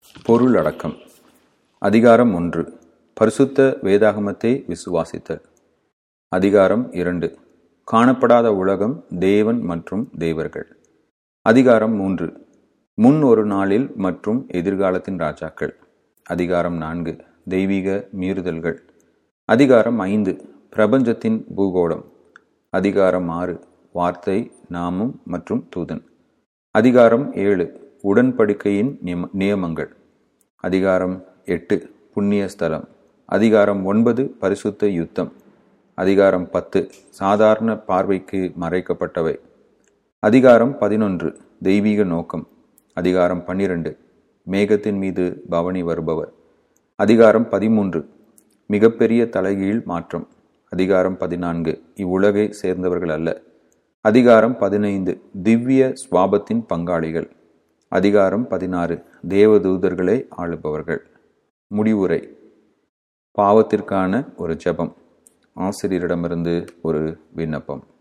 பொருளடக்கம் அதிகாரம் ஒன்று பரிசுத்த வேதாகமத்தை விசுவாசித்தல் அதிகாரம் இரண்டு காணப்படாத உலகம் தேவன் மற்றும் தேவர்கள் அதிகாரம் மூன்று முன் ஒரு நாளில் மற்றும் எதிர்காலத்தின் ராஜாக்கள் அதிகாரம் நான்கு தெய்வீக மீறுதல்கள் அதிகாரம் ஐந்து பிரபஞ்சத்தின் பூகோளம் அதிகாரம் ஆறு வார்த்தை நாமம் மற்றும் தூதன் அதிகாரம் ஏழு உடன்படிக்கையின் நியம- நியமங்கள் அதிகாரம் எட்டு புண்ணிய ஸ்தலம் அதிகாரம் ஒன்பது பரிசுத்த யுத்தம் அதிகாரம் பத்து சாதாரண பார்வைக்கு மறைக்கப்பட்டவை அதிகாரம் பதினொன்று தெய்வீக நோக்கம் அதிகாரம் பன்னிரண்டு மேகத்தின் மீது பவனி வருபவர் அதிகாரம் பதிமூன்று மிகப்பெரிய தலைகீழ் மாற்றம் அதிகாரம் பதினான்கு இவ்வுலகை சேர்ந்தவர்கள் அல்ல அதிகாரம் பதினைந்து திவ்ய சுவாபத்தின் பங்காளிகள் அதிகாரம் பதினாறு தேவதூதர்களை ஆளுபவர்கள் முடிவுரை பாவத்திற்கான ஒரு ஜெபம் ஆசிரியரிடமிருந்து ஒரு விண்ணப்பம்